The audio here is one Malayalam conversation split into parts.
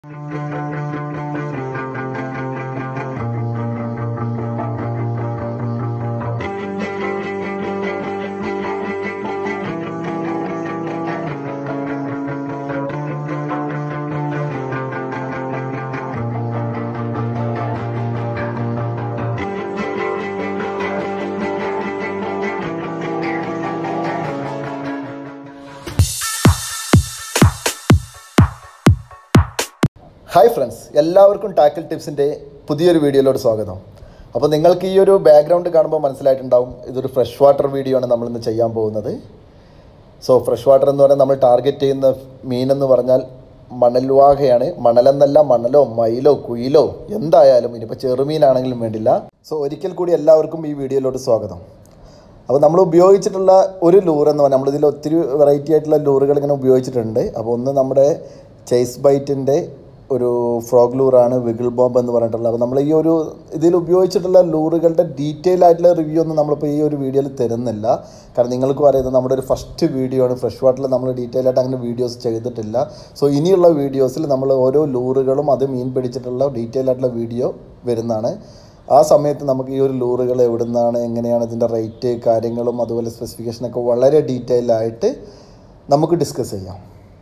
ഹായ് ഫ്രണ്ട്സ് എല്ലാവർക്കും ടാക്കിൾ ടിപ്സിൻ്റെ പുതിയൊരു വീഡിയോയിലോട്ട് സ്വാഗതം അപ്പോൾ നിങ്ങൾക്ക് ഈ ഒരു ബാക്ക്ഗ്രൗണ്ട് കാണുമ്പോൾ മനസ്സിലായിട്ടുണ്ടാവും ഇതൊരു ഫ്രഷ് വാട്ടർ വീഡിയോ ആണ് നമ്മളിന്ന് ചെയ്യാൻ പോകുന്നത് സോ ഫ്രഷ് വാട്ടർ എന്ന് പറഞ്ഞാൽ നമ്മൾ ടാർഗറ്റ് ചെയ്യുന്ന മീനെന്ന് പറഞ്ഞാൽ മണൽവാഹയാണ് മണലെന്നല്ല മണലോ മയിലോ കുയിലോ എന്തായാലും ഇനിയിപ്പോൾ ചെറുമീനാണെങ്കിലും വേണ്ടില്ല സോ ഒരിക്കൽ കൂടി എല്ലാവർക്കും ഈ വീഡിയോയിലോട്ട് സ്വാഗതം അപ്പോൾ നമ്മൾ ഉപയോഗിച്ചിട്ടുള്ള ഒരു ലൂർ എന്ന് പറഞ്ഞാൽ നമ്മളിതിൽ ഒത്തിരി വെറൈറ്റി ആയിട്ടുള്ള ലൂറുകൾ ഇങ്ങനെ ഉപയോഗിച്ചിട്ടുണ്ട് അപ്പോൾ ഒന്ന് നമ്മുടെ ചേസ് ബൈറ്റിൻ്റെ ഒരു ഫ്രോഗ് ലൂറാണ് വിഗിൾ ബോംബ് എന്ന് പറഞ്ഞിട്ടുള്ളത് അപ്പോൾ നമ്മൾ ഈ ഒരു ഇതിൽ ഉപയോഗിച്ചിട്ടുള്ള ലൂറുകളുടെ ഡീറ്റെയിൽ ആയിട്ടുള്ള റിവ്യൂ ഒന്നും നമ്മളിപ്പോൾ ഈ ഒരു വീഡിയോയിൽ തരുന്നില്ല കാരണം നിങ്ങൾക്ക് പറയുന്നത് നമ്മുടെ ഒരു ഫസ്റ്റ് വീഡിയോ ആണ് ഫ്രഷ് വാട്ടറിൽ നമ്മൾ ഡീറ്റെയിൽ ആയിട്ട് അങ്ങനെ വീഡിയോസ് ചെയ്തിട്ടില്ല സോ ഇനിയുള്ള വീഡിയോസിൽ നമ്മൾ ഓരോ ലൂറുകളും അത് മീൻ പിടിച്ചിട്ടുള്ള ഡീറ്റെയിൽ ആയിട്ടുള്ള വീഡിയോ വരുന്നതാണ് ആ സമയത്ത് നമുക്ക് ഈ ഒരു ലൂറുകൾ എവിടെ നിന്നാണ് എങ്ങനെയാണ് ഇതിൻ്റെ റേറ്റ് കാര്യങ്ങളും അതുപോലെ സ്പെസിഫിക്കേഷനൊക്കെ വളരെ ഡീറ്റെയിൽ ആയിട്ട് നമുക്ക് ഡിസ്കസ് ചെയ്യാം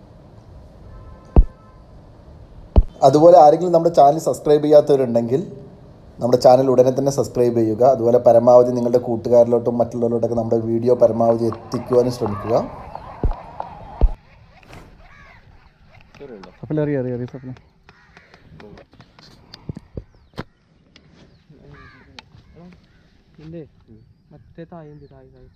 അതുപോലെ ആരെങ്കിലും നമ്മുടെ ചാനൽ സബ്സ്ക്രൈബ് ചെയ്യാത്തവരുണ്ടെങ്കിൽ നമ്മുടെ ചാനൽ ഉടനെ തന്നെ സബ്സ്ക്രൈബ് ചെയ്യുക അതുപോലെ പരമാവധി നിങ്ങളുടെ കൂട്ടുകാരിലോട്ടും മറ്റുള്ളവരിലോട്ടൊക്കെ നമ്മുടെ വീഡിയോ പരമാവധി എത്തിക്കുവാനും ശ്രമിക്കുക സപ്ല അറിയാം അറിയാം അറിയാം സപ്ല ഇല്ലേ മറ്റേ തായി എന്ത് തായി തായി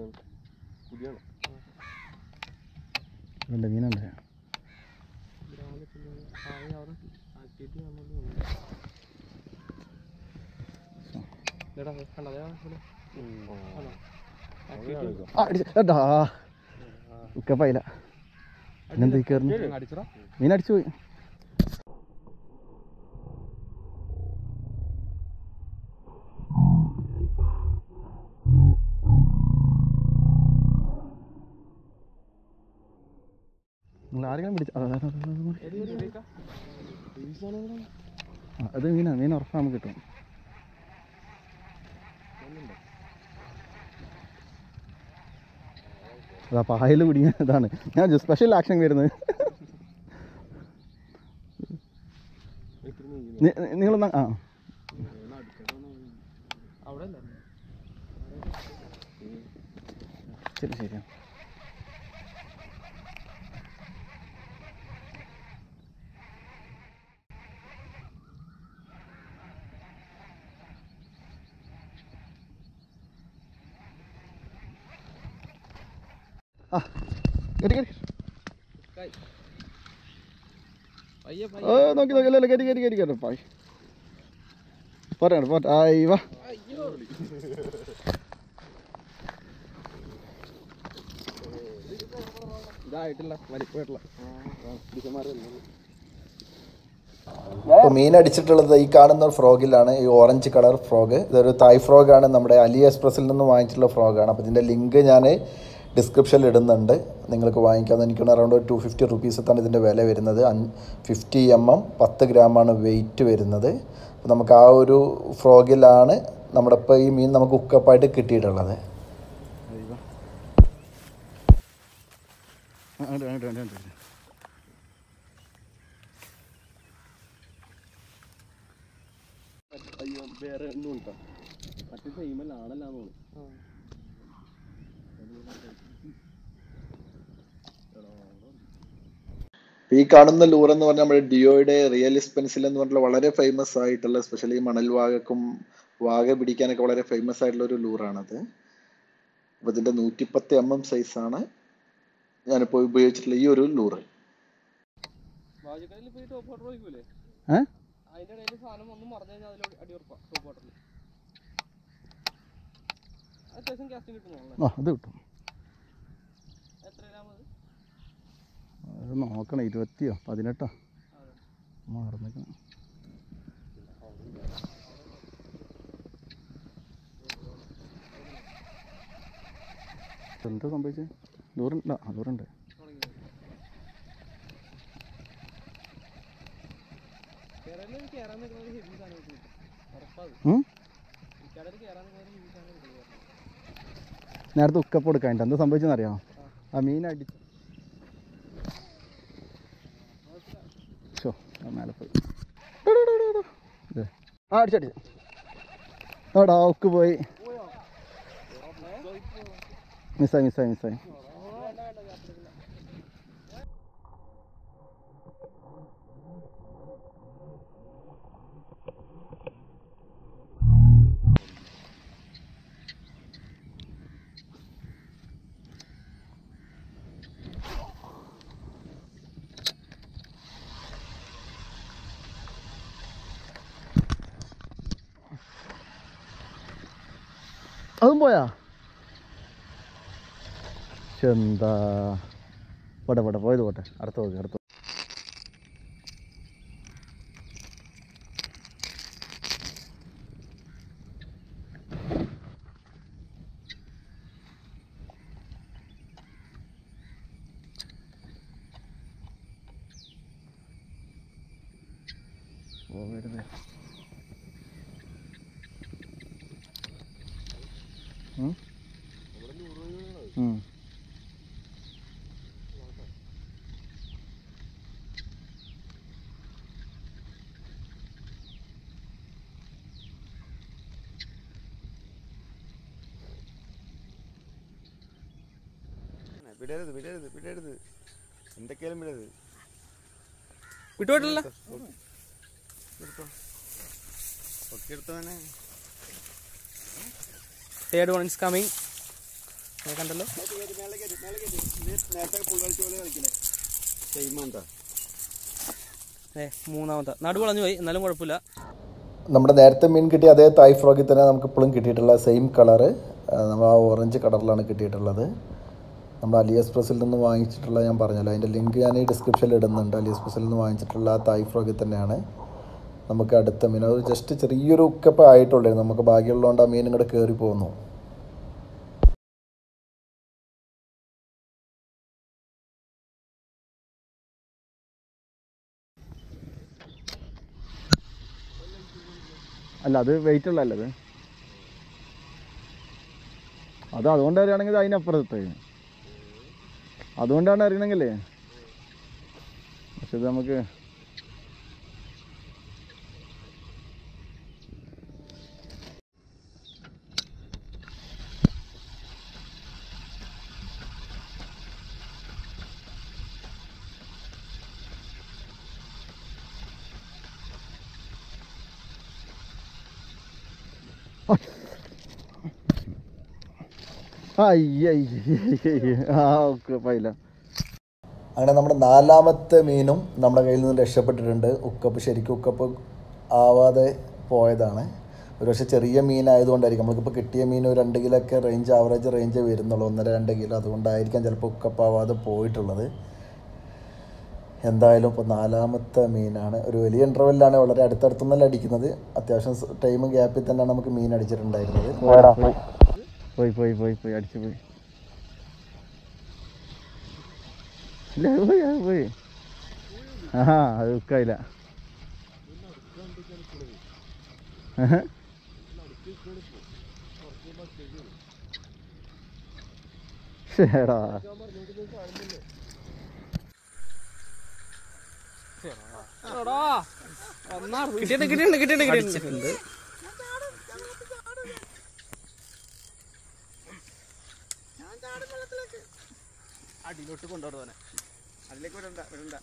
ഉണ്ട് മീനുണ്ട് രാവിലെ പിന്നെ തായി അവിടെ ആക്കിയിട്ട് നമ്മൾ ഇതാ കണ്ടതേ ഇവിടെ ആണോ ഉക്കപ്പായില്ല പിന്നെന്താ ഈ കയറുന്നു അടിച്ചടാ മീൻ അടിച്ചു പോയി നിങ്ങൾ ആരെങ്കിലും പിടിച്ച ആ, ആ, ആ, ആ, ആ. ആ, അത് മീനാ മീൻ ഉറപ്പാ നമുക്ക് കിട്ടും അതാ പായൽ പിടിക്കാൻ ഇതാണ് ഞാൻ സ്പെഷ്യൽ ആക്ഷൻ വരുന്നത് നി- നി- നിങ്ങളൊന്നാ ആ അവിടെ അല്ലേ ശരി ശരി ആ കയറ്റി കയറ്റി പയ്യെ ഓ നോക്കി നോക്കി അല്ലല്ല കയറ്റി കയറ്റി കയറ്റി കയറ്റി പായ് പോരാണ് പോട്ടെ ആയി വാ ഇതായിട്ടില്ല വലിപ്പമായിട്ടില്ല ഇപ്പോൾ മീൻ അടിച്ചിട്ടുള്ളത് ഈ കാണുന്ന ഫ്രോഗിലാണ് ഈ ഓറഞ്ച് കളർ ഫ്രോഗ് ഇതൊരു തായ് ഫ്രോഗാണ് നമ്മുടെ അലി എക്സ്പ്രസിൽ നിന്ന് വാങ്ങിച്ചിട്ടുള്ള ഫ്രോഗാണ് അപ്പോൾ ഇതിൻ്റെ ലിങ്ക് ഞാൻ ഡിസ്ക്രിപ്ഷനിൽ ഇടുന്നുണ്ട് നിങ്ങൾക്ക് വാങ്ങിക്കാമെന്ന് എനിക്കാണ് അറൗണ്ട് ടു ഫിഫ്റ്റി റുപ്പീസത്താണ് ഇതിൻ്റെ വില വരുന്നത് ഫിഫ്റ്റി എം എം പത്ത് ഗ്രാമാണ് വെയിറ്റ് വരുന്നത് അപ്പോൾ നമുക്ക് ആ ഒരു ഫ്രോഗിലാണ് നമ്മുടെ ഇപ്പോൾ ഈ മീൻ നമുക്ക് ഉക്കപ്പായിട്ട് കിട്ടിയിട്ടുള്ളത് അങ്ങോട്ട് അങ്ങോട്ട് അങ്ങോട്ട് അങ്ങോട്ട് അയ്യോ വേറെ ഒന്നും ഉണ്ടോ മറ്റേ സെയിമല്ലാണല്ലാന്ന് തോന്നുന്നു ഈ കാണുന്ന ലൂർ എന്ന് പറഞ്ഞാൽ നമ്മുടെ ഡിയോയുടെ റിയലിസ്റ്റ് പെൻസിൽ എന്ന് പറഞ്ഞാൽ വളരെ ഫേമസ് ആയിട്ടുള്ള സ്പെഷ്യലി മണൽ വാഗക്കും വാഗ പിടിക്കാനൊക്കെ വളരെ ഫേമസ് ആയിട്ടുള്ള ഒരു ലൂറാണത് അപ്പോൾ ഇതിൻ്റെ നൂറ്റിപ്പത്ത് എം എം സൈസാണ് ഞാനിപ്പോൾ ഉപയോഗിച്ചിട്ടുള്ള ഈ ഒരു ലൂറ് വാജിക്കടയിൽ പോയി ടോപ്പ് വാട്ടർ ഒഴിക്കൂലേ ഏ അതിന്റെ ഇടയിൽ സാധനം ഒന്നും മറന്നു കഴിഞ്ഞാൽ അതിൽ അടി ഉറപ്പാ ടോപ്പ് വാട്ടറിൽ അത്യാവശ്യം ക്യാസ്റ്റിംഗ് കിട്ടുന്നു ആ അത് കിട്ടും എത്ര ഗ്രാം അത് അത് നോക്കണം ഇരുപത്തിയോ പതിനെട്ടോ മറന്നേക്കണം എന്താ സംഭവിച്ചത് ദൂരം ആ ദൂരമുണ്ട് കേരളത്തിൽ കയറാൻ നിൽക്കുന്ന ഒരു ഹെവി സാധനം കിട്ടും ഉറപ്പാത് ഉം? ഇക്കടയിൽ കയറാൻ നിൽക്കുന്ന ഒരു ഹെവി സാധനം കിട്ടും നേരത്തെ ഉക്കപ്പ് കൊടുക്കാനിട്ട് എന്താ സംഭവിച്ചെന്നറിയാമോ ആ മീൻ അടിച്ചു ഷോ ആ മേലെ പോയി ഡോ, ഡോ, ഡോ, ഡോ. ദേ. ആ അടിച്ചടിച്ചു ആടാ ഉക്ക് പോയി മിസ്സായി മിസ്സായി മിസ്സായി അതും പോയാ ശ്ശെ, എന്താ പോട്ടെ പോട്ടെ പോയത് പോട്ടെ അടുത്ത നോക്ക് അടുത്ത പോകരുത് ഉം? ഉം. വിടരുത് വിടരുത് വിടരുത് എന്തൊക്കെയാലും വിടരുത് വിട്ടുപോയിട്ടില്ല ഒക്കെ എടുത്തവനെ തേർഡ് വൺ ഇസ് കമ്മിങ് കണ്ടല്ലോ നേരത്തെ പുൾ കളിച്ച പോലെ കളിക്കണേ ടൈമുണ്ടോ ഏ മൂന്നാമത്തെ നടു വളഞ്ഞു പോയി എന്നാലും കുഴപ്പമില്ല നമ്മുടെ നേരത്തെ മീൻ കിട്ടിയ അതേ തായ് ഫ്രോഗിൽ തന്നെ നമുക്ക് ഇപ്പോഴും കിട്ടിയിട്ടുള്ള സെയിം കളറ് നമ്മൾ ആ ഓറഞ്ച് കളറിലാണ് കിട്ടിയിട്ടുള്ളത് നമ്മൾ അലി എക്സ്പ്രസിൽ നിന്ന് വാങ്ങിച്ചിട്ടുള്ള ഞാൻ പറഞ്ഞല്ലോ അതിൻ്റെ ലിങ്ക് ഞാൻ ഈ ഡിസ്ക്രിപ്ഷനിൽ ഇടുന്നുണ്ട് അലി എക്സ്പ്രസിൽ നിന്ന് വാങ്ങിച്ചിട്ടുള്ള ആ തായ് ഫ്രോഗിൽ തന്നെയാണ് നമുക്ക് അടുത്ത മീൻ അത് ജസ്റ്റ് ചെറിയൊരു ഉക്കപ്പ് ആയിട്ടുള്ളായിരുന്നു നമുക്ക് ഭാഗ്യമുള്ളതുകൊണ്ട് ആ മീൻ ഇങ്ങോട്ട് കയറി പോകുന്നു അല്ല അത് വെയിറ്റ് ഉള്ളതല്ല അത് അത് അതുകൊണ്ട് അറിയണമെങ്കിൽ അതിനപ്പുറത്ത് അതുകൊണ്ടാണ് അറിയണമെങ്കിലേ പക്ഷെ ഇത് നമുക്ക് അയ്യയ്യ ആ ഓക്കെ പൈല അങ്ങനെ നമ്മുടെ നാലാമത്തെ മീനും നമ്മുടെ കയ്യിൽ നിന്ന് രക്ഷപ്പെട്ടിട്ടുണ്ട് ഉക്കപ്പ് ശരിക്കും ഉക്കപ്പ് ആവാതെ പോയതാണ് ഒരു പക്ഷേ ചെറിയ മീനായതുകൊണ്ടായിരിക്കും നമ്മൾക്കിപ്പോൾ കിട്ടിയ മീൻ ഒരു രണ്ട് കിലോ ഒക്കെ റേഞ്ച് ആവറേജ് റേഞ്ച് വരുന്നുള്ളൂ ഒന്നര രണ്ട് കിലോ അതുകൊണ്ടായിരിക്കാം ചിലപ്പോൾ ഉക്കപ്പ് ആവാതെ പോയിട്ടുള്ളത് എന്തായാലും ഇപ്പോൾ നാലാമത്തെ മീനാണ് ഒരു വലിയ ഇൻ്റർവെല്ലാണ് വളരെ അടുത്തടുത്തുനിന്നല്ല അടിക്കുന്നത് അത്യാവശ്യം ടൈം ഗ്യാപ്പിൽ തന്നെയാണ് നമുക്ക് മീൻ അടിച്ചിട്ടുണ്ടായിരുന്നത് പോയി പോയി പോയി പോയി അടിച്ചു പോയി ഇല്ല അത് പോയി അത് പോയി ആ അത് ഉക്കായില്ല ശേടാ കിട്ടിയിട്ടുണ്ട് കിട്ടിയിട്ടുണ്ട് കിട്ടിയിട്ടുണ്ട് കിട്ടിയിട്ടുണ്ട് അടിയിലോട്ട് കൊണ്ടുവരുവാനെ അതിലേക്ക് വിടണ്ട വിടണ്ട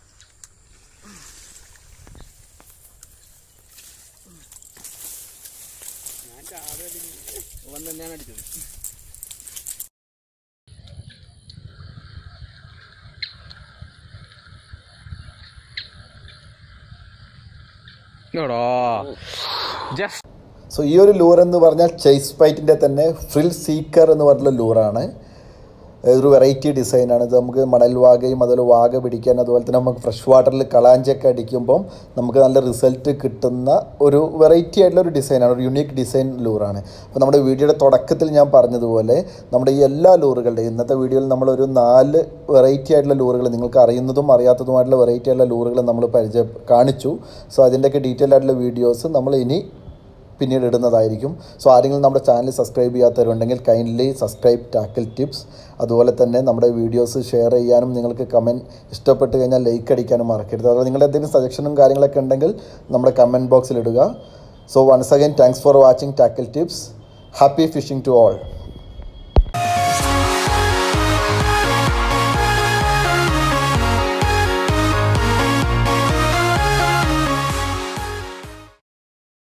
ഞാൻ ചാടുക വന്ന് തന്നെയാണ് അടിച്ചത് ജസ്റ്റ് സോ ഈ ഒരു ലൂർ എന്ന് പറഞ്ഞാൽ ചേസ് പൈറ്റിൻ്റെ തന്നെ ഫ്രിൽ സീക്കർ എന്ന് പറഞ്ഞിട്ടുള്ള ലൂറാണ് ഒരു വെറൈറ്റി ഡിസൈനാണ് ഇത് നമുക്ക് മണൽ വാഗയും അതുപോലെ വാഗ പിടിക്കാൻ അതുപോലെ തന്നെ നമുക്ക് ഫ്രഷ് വാട്ടറിൽ കളാഞ്ചൊക്കെ അടിക്കുമ്പം നമുക്ക് നല്ല റിസൾട്ട് കിട്ടുന്ന ഒരു വെറൈറ്റി ആയിട്ടുള്ള ഒരു ഡിസൈനാണ് ഒരു യുണീക്ക് ഡിസൈൻ ലൂറാണ് അപ്പോൾ നമ്മുടെ വീഡിയോയുടെ തുടക്കത്തിൽ ഞാൻ പറഞ്ഞതുപോലെ നമ്മുടെ ഈ എല്ലാ ലൂറുകളുടെയും ഇന്നത്തെ വീഡിയോയിൽ നമ്മളൊരു നാല് വെറൈറ്റി ആയിട്ടുള്ള ലൂറുകൾ നിങ്ങൾക്ക് അറിയുന്നതും അറിയാത്തതുമായിട്ടുള്ള വെറൈറ്റി ആയിട്ടുള്ള ലൂറുകൾ നമ്മൾ പരിചയം കാണിച്ചു സോ അതിൻ്റെയൊക്കെ ഡീറ്റെയിൽ ആയിട്ടുള്ള വീഡിയോസ് നമ്മൾ ഇനി പിന്നീട് ഇടുന്നതായിരിക്കും സോ ആരെങ്കിലും നമ്മുടെ ചാനൽ സബ്സ്ക്രൈബ് ചെയ്യാത്തവരുണ്ടെങ്കിൽ കൈൻഡ്ലി സബ്സ്ക്രൈബ് ടാക്കിൾ ടിപ്സ് അതുപോലെ തന്നെ നമ്മുടെ വീഡിയോസ് ഷെയർ ചെയ്യാനും നിങ്ങൾക്ക് കമൻറ്റ് ഇഷ്ടപ്പെട്ട് കഴിഞ്ഞാൽ ലൈക്ക് അടിക്കാനും മറക്കരുത് അതുപോലെ നിങ്ങളുടെ എന്തെങ്കിലും സജഷനും കാര്യങ്ങളൊക്കെ ഉണ്ടെങ്കിൽ നമ്മുടെ കമൻറ്റ് ബോക്സിൽ ഇടുക so once again thanks for watching tackle tips happy fishing to all